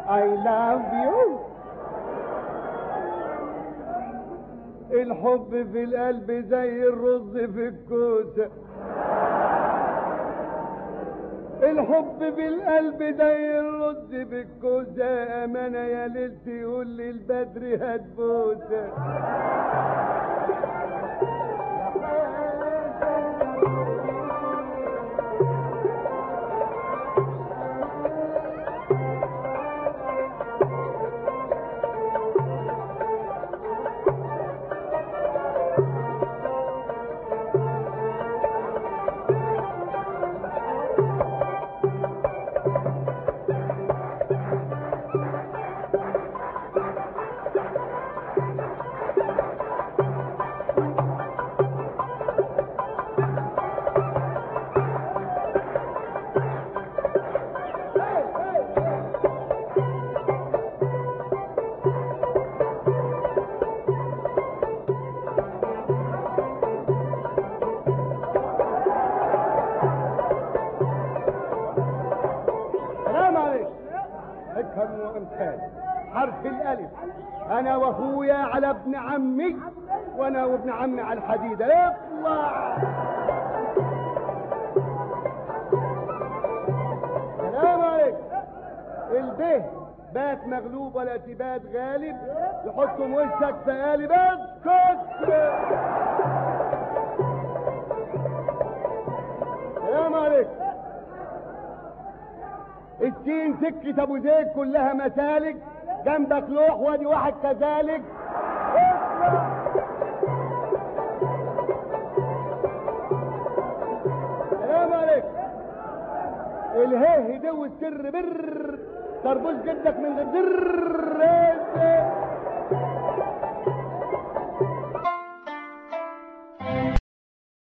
I love you الحب في القلب زي الرز في الكوسة الحب في القلب زي الرز في الكوسة أمانة يا ليل تقول لي البدر هتبوسة سلام عليك حكم وامثال حرف الالف انا واخويا على ابن عمي وانا وابن عمي على الحديده اطلع سلام عليك البه بات مغلوب ولا تبات غالب يحطوا وشك في قالب اسكت سلام عليك السين سكة ابو زيد كلها مسالك جنبك لوح وادي واحد كذلك سلام عليك الهيه دو السر بر تربوش جدك من غير در